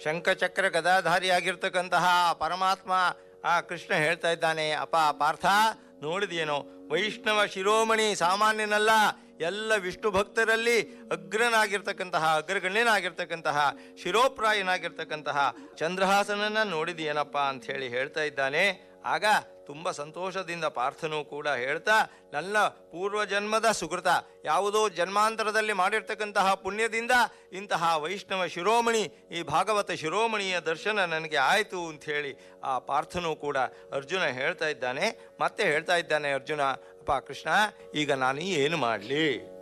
ಶಂಖಚಕ್ರ ಗದಾಧಾರಿಯಾಗಿರ್ತಕ್ಕಂತಹ ಪರಮಾತ್ಮ ಆ ಕೃಷ್ಣ ಹೇಳ್ತಾ ಇದ್ದಾನೆ ಅಪ್ಪ ಪಾರ್ಥ ನೋಡಿದೇನೋ ವೈಷ್ಣವ ಶಿರೋಮಣಿ ಸಾಮಾನ್ಯನಲ್ಲ ಎಲ್ಲ ವಿಷ್ಣು ಭಕ್ತರಲ್ಲಿ ಅಗ್ರನಾಗಿರ್ತಕ್ಕಂತಹ ಅಗ್ರಗಣ್ಯನಾಗಿರ್ತಕ್ಕಂತಹ ಶಿರೋಪ್ರಾಯನಾಗಿರ್ತಕ್ಕಂತಹ ಚಂದ್ರಹಾಸನನ್ನ ನೋಡಿದೆಯೇನಪ್ಪ ಅಂತ ಹೇಳಿ ಹೇಳ್ತಾ ಇದ್ದಾನೆ ಆಗ ತುಂಬ ಸಂತೋಷದಿಂದ ಪಾರ್ಥನೂ ಕೂಡ ಹೇಳ್ತಾ ನನ್ನ ಪೂರ್ವಜನ್ಮದ ಸುಕೃತ ಯಾವುದೋ ಜನ್ಮಾಂತರದಲ್ಲಿ ಮಾಡಿರ್ತಕ್ಕಂತಹ ಪುಣ್ಯದಿಂದ ಇಂತಹ ವೈಷ್ಣವ ಶಿರೋಮಣಿ ಈ ಭಾಗವತ ಶಿರೋಮಣಿಯ ದರ್ಶನ ನನಗೆ ಆಯಿತು ಅಂಥೇಳಿ ಆ ಪಾರ್ಥನೂ ಕೂಡ ಅರ್ಜುನ ಹೇಳ್ತಾ ಇದ್ದಾನೆ ಮತ್ತೆ ಹೇಳ್ತಾ ಇದ್ದಾನೆ ಅರ್ಜುನ ಅಪ್ಪ ಕೃಷ್ಣ ಈಗ ನಾನು ಏನು ಮಾಡಲಿ